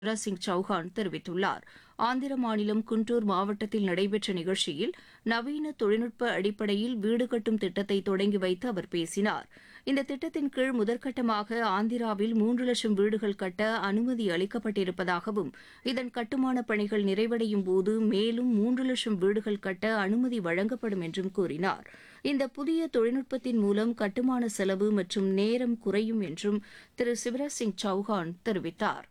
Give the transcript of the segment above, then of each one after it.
சிவராஜ் சிங் சௌஹான் தெரிவித்துள்ளார் ஆந்திர மாநிலம் குண்டூர் மாவட்டத்தில் நடைபெற்ற நிகழ்ச்சியில் நவீன தொழில்நுட்ப அடிப்படையில் வீடு கட்டும் திட்டத்தை தொடங்கி வைத்து அவர் பேசினார் இந்த திட்டத்தின் கீழ் முதற்கட்டமாக ஆந்திராவில் மூன்று லட்சம் வீடுகள் கட்ட அனுமதி அளிக்கப்பட்டிருப்பதாகவும் இதன் கட்டுமானப் பணிகள் நிறைவடையும் போது மேலும் மூன்று லட்சம் வீடுகள் கட்ட அனுமதி வழங்கப்படும் என்றும் கூறினார் இந்த புதிய தொழில்நுட்பத்தின் மூலம் கட்டுமான செலவு மற்றும் நேரம் குறையும் என்றும் திரு சிவராஜ் சிங் சௌஹான் தெரிவித்தார்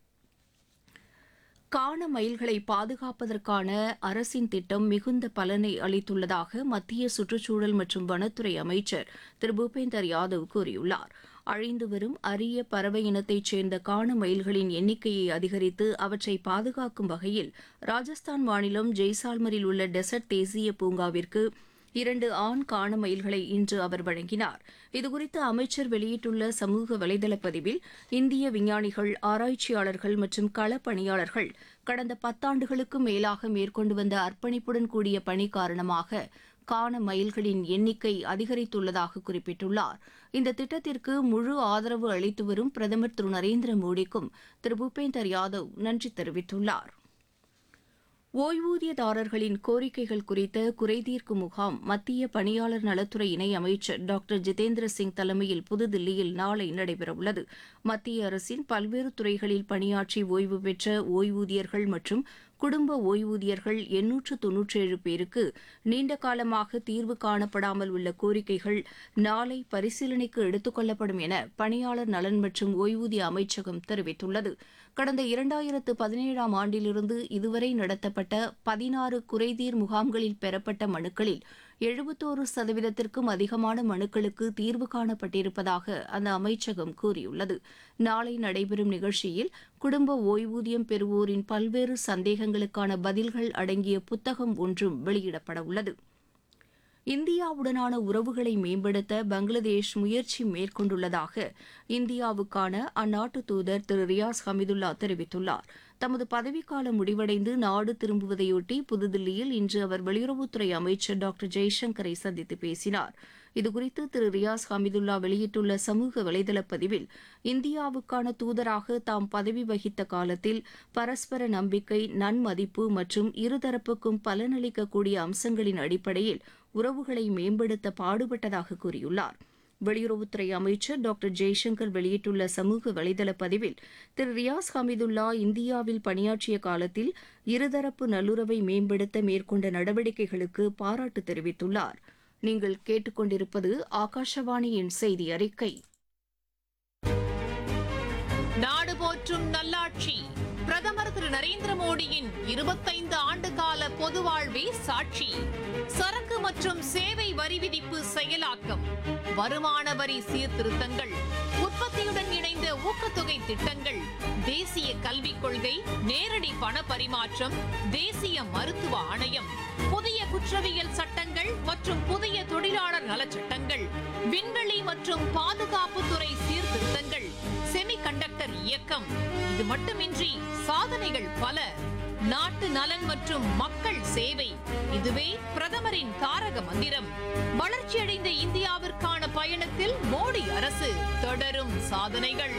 காண மயில்களை பாதுகாப்பதற்கான அரசின் திட்டம் மிகுந்த பலனை அளித்துள்ளதாக மத்திய சுற்றுச்சூழல் மற்றும் வனத்துறை அமைச்சர் திரு பூபேந்தர் யாதவ் கூறியுள்ளார் அழிந்து வரும் அரிய பறவை இனத்தைச் சேர்ந்த காண மயில்களின் எண்ணிக்கையை அதிகரித்து அவற்றை பாதுகாக்கும் வகையில் ராஜஸ்தான் மாநிலம் ஜெய்சால்மரில் உள்ள டெசர்ட் தேசிய பூங்காவிற்கு இரண்டு ஆண் காண மயில்களை இன்று அவர் வழங்கினார் இதுகுறித்து அமைச்சர் வெளியிட்டுள்ள சமூக வலைதள பதிவில் இந்திய விஞ்ஞானிகள் ஆராய்ச்சியாளர்கள் மற்றும் களப்பணியாளர்கள் கடந்த பத்தாண்டுகளுக்கும் மேலாக மேற்கொண்டு வந்த அர்ப்பணிப்புடன் கூடிய பணி காரணமாக காண மயில்களின் எண்ணிக்கை அதிகரித்துள்ளதாக குறிப்பிட்டுள்ளார் இந்த திட்டத்திற்கு முழு ஆதரவு அளித்து வரும் பிரதமர் திரு நரேந்திர மோடிக்கும் திரு பூபேந்தர் யாதவ் நன்றி தெரிவித்துள்ளார் ஓய்வூதியதாரர்களின் கோரிக்கைகள் குறித்த குறைதீர்க்கும் முகாம் மத்திய பணியாளர் நலத்துறை இணையமைச்சர் டாக்டர் ஜிதேந்திர சிங் தலைமையில் புதுதில்லியில் நாளை நடைபெறவுள்ளது மத்திய அரசின் பல்வேறு துறைகளில் பணியாற்றி ஓய்வு பெற்ற ஓய்வூதியர்கள் மற்றும் குடும்ப ஓய்வூதியர்கள் எண்ணூற்று தொன்னூற்றேழு பேருக்கு நீண்ட காலமாக தீர்வு காணப்படாமல் உள்ள கோரிக்கைகள் நாளை பரிசீலனைக்கு எடுத்துக் கொள்ளப்படும் என பணியாளர் நலன் மற்றும் ஓய்வூதிய அமைச்சகம் தெரிவித்துள்ளது கடந்த இரண்டாயிரத்து பதினேழாம் ஆண்டிலிருந்து இதுவரை நடத்தப்பட்ட பதினாறு குறைதீர் முகாம்களில் பெறப்பட்ட மனுக்களில் எழுபத்தோரு சதவீதத்திற்கும் அதிகமான மனுக்களுக்கு தீர்வு காணப்பட்டிருப்பதாக அந்த அமைச்சகம் கூறியுள்ளது நாளை நடைபெறும் நிகழ்ச்சியில் குடும்ப ஓய்வூதியம் பெறுவோரின் பல்வேறு சந்தேகங்களுக்கான பதில்கள் அடங்கிய புத்தகம் ஒன்றும் வெளியிடப்பட உள்ளது இந்தியாவுடனான உறவுகளை மேம்படுத்த பங்களாதேஷ் முயற்சி மேற்கொண்டுள்ளதாக இந்தியாவுக்கான அந்நாட்டு தூதர் திரு ரியாஸ் ஹமிதுல்லா தெரிவித்துள்ளார் தமது பதவிக்காலம் முடிவடைந்து நாடு திரும்புவதையொட்டி புதுதில்லியில் இன்று அவர் வெளியுறவுத்துறை அமைச்சர் டாக்டர் ஜெய்சங்கரை சந்தித்து பேசினார் இதுகுறித்து திரு ரியாஸ் ஹமிதுல்லா வெளியிட்டுள்ள சமூக வலைதள பதிவில் இந்தியாவுக்கான தூதராக தாம் பதவி வகித்த காலத்தில் பரஸ்பர நம்பிக்கை நன்மதிப்பு மற்றும் இருதரப்புக்கும் பலனளிக்கக்கூடிய அம்சங்களின் அடிப்படையில் உறவுகளை மேம்படுத்த பாடுபட்டதாக கூறியுள்ளார் வெளியுறவுத்துறை அமைச்சர் டாக்டர் ஜெய்சங்கர் வெளியிட்டுள்ள சமூக வலைதள பதிவில் திரு ரியாஸ் ஹமிதுல்லா இந்தியாவில் பணியாற்றிய காலத்தில் இருதரப்பு நல்லுறவை மேம்படுத்த மேற்கொண்ட நடவடிக்கைகளுக்கு பாராட்டு தெரிவித்துள்ளார் நீங்கள் கேட்டுக்கொண்டிருப்பது ஆகாஷவாணியின் செய்தி அறிக்கை நாடு போற்றும் நல்லாட்சி பிரதமர் திரு நரேந்திர மோடியின் இருபத்தைந்து ஆண்டு கால பொது வாழ்வே சாட்சி சரக்கு மற்றும் சேவை வரி விதிப்பு செயலாக்கம் வருமான வரி சீர்திருத்தங்கள் உற்பத்தியுடன் இணைந்த ஊக்கத்தொகை திட்டங்கள் தேசிய கல்விக் கொள்கை நேரடி பண பரிமாற்றம் தேசிய மருத்துவ ஆணையம் புதிய குற்றவியல் சட்டங்கள் மற்றும் புதிய தொழிலாளர் நலச் சட்டங்கள் விண்வெளி மற்றும் பாதுகாப்புத்துறை சீர்திருத்தங்கள் செமிகண்டக்டர் இயக்கம் இது மட்டுமின்றி சாதனைகள் பல நாட்டு நலன் மற்றும் மக்கள் சேவை இதுவே பிரதமரின் தாரக மந்திரம் வளர்ச்சியடைந்த இந்தியாவிற்கான பயணத்தில் மோடி அரசு தொடரும் சாதனைகள்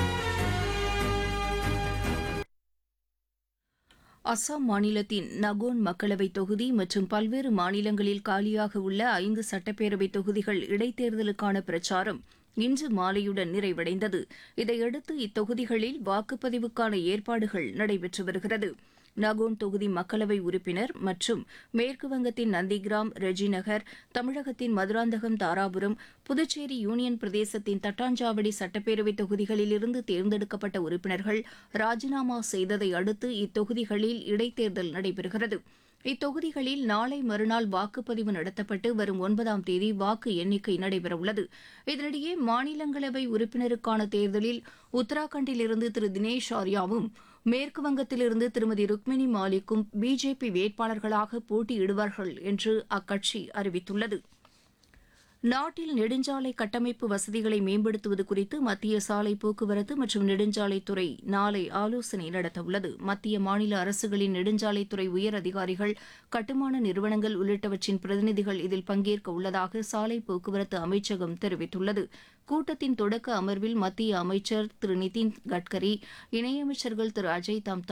அசாம் மாநிலத்தின் நகோன் மக்களவைத் தொகுதி மற்றும் பல்வேறு மாநிலங்களில் காலியாக உள்ள ஐந்து சட்டப்பேரவைத் தொகுதிகள் இடைத்தேர்தலுக்கான பிரச்சாரம் இன்று மாலையுடன் நிறைவடைந்தது இதையடுத்து இத்தொகுதிகளில் வாக்குப்பதிவுக்கான ஏற்பாடுகள் நடைபெற்று வருகிறது நகோன் தொகுதி மக்களவை உறுப்பினர் மற்றும் மேற்குவங்கத்தின் நந்திகிராம் ரெஜிநகர் தமிழகத்தின் மதுராந்தகம் தாராபுரம் புதுச்சேரி யூனியன் பிரதேசத்தின் தட்டாஞ்சாவடி சட்டப்பேரவை தொகுதிகளிலிருந்து தேர்ந்தெடுக்கப்பட்ட உறுப்பினர்கள் ராஜினாமா செய்ததை அடுத்து இத்தொகுதிகளில் இடைத்தேர்தல் நடைபெறுகிறது இத்தொகுதிகளில் நாளை மறுநாள் வாக்குப்பதிவு நடத்தப்பட்டு வரும் ஒன்பதாம் தேதி வாக்கு எண்ணிக்கை நடைபெறவுள்ளது இதனிடையே மாநிலங்களவை உறுப்பினருக்கான தேர்தலில் உத்தராகண்டிலிருந்து திரு தினேஷ் ஆர்யாவும் மேற்கு வங்கத்திலிருந்து திருமதி ருக்மினி மாலிக்கும் பிஜேபி வேட்பாளர்களாக போட்டியிடுவார்கள் என்று அக்கட்சி அறிவித்துள்ளது நாட்டில் நெடுஞ்சாலை கட்டமைப்பு வசதிகளை மேம்படுத்துவது குறித்து மத்திய சாலை போக்குவரத்து மற்றும் நெடுஞ்சாலைத்துறை நாளை ஆலோசனை நடத்தவுள்ளது மத்திய மாநில அரசுகளின் நெடுஞ்சாலைத்துறை உயர் அதிகாரிகள் கட்டுமான நிறுவனங்கள் உள்ளிட்டவற்றின் பிரதிநிதிகள் இதில் பங்கேற்க உள்ளதாக சாலை போக்குவரத்து அமைச்சகம் தெரிவித்துள்ளது கூட்டத்தின் தொடக்க அமர்வில் மத்திய அமைச்சர் திரு நிதின் கட்கரி இணையமைச்சர்கள் திரு அஜய் தம்தா